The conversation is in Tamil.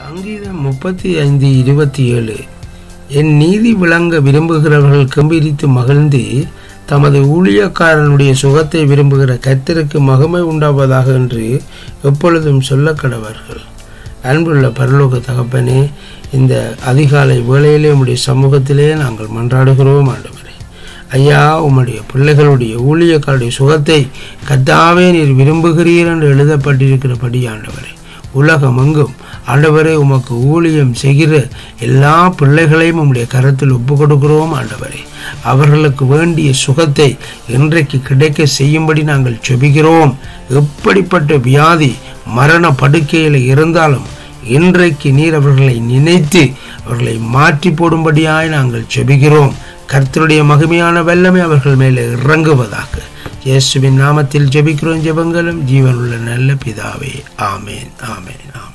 சங்கீதம் முப்பத்தி ஐந்து இருபத்தி ஏழு என் நீதி விளங்க விரும்புகிறவர்கள் கம்பீரித்து மகிழ்ந்து தமது ஊழியக்காரனுடைய சுகத்தை விரும்புகிற கர்த்தருக்கு மகிமை உண்டாவதாக என்று எப்பொழுதும் சொல்ல கடவர்கள் அன்புள்ள பரலோக தகப்பனே இந்த அதிகாலை வேளையிலே உம்முடைய சமூகத்திலே நாங்கள் மன்றாடுகிறோம் ஆண்டவரே ஐயா உம்முடைய பிள்ளைகளுடைய ஊழியக்காருடைய சுகத்தை கத்தாவே நீர் விரும்புகிறீர் என்று எழுதப்பட்டிருக்கிறபடி ஆண்டவரே உலகமெங்கும் ஆண்டவரே உமக்கு ஊழியம் செய்கிற எல்லா பிள்ளைகளையும் உம்முடைய கரத்தில் ஒப்பு கொடுக்கிறோம் ஆண்டவரே அவர்களுக்கு வேண்டிய சுகத்தை இன்றைக்கு கிடைக்க செய்யும்படி நாங்கள் செபிக்கிறோம் எப்படிப்பட்ட வியாதி மரண படுக்கையில் இருந்தாலும் இன்றைக்கு நீர் அவர்களை நினைத்து அவர்களை மாற்றி போடும்படியாய் நாங்கள் செபிக்கிறோம் கர்த்தருடைய மகிமையான வல்லமை அவர்கள் மேலே இறங்குவதாக இயேசுவின் நாமத்தில் ஜெபிக்கிறோம் ஜெபங்களும் ஜீவனுள்ள நல்ல பிதாவே ஆமேன் ஆமேன் ஆமேன்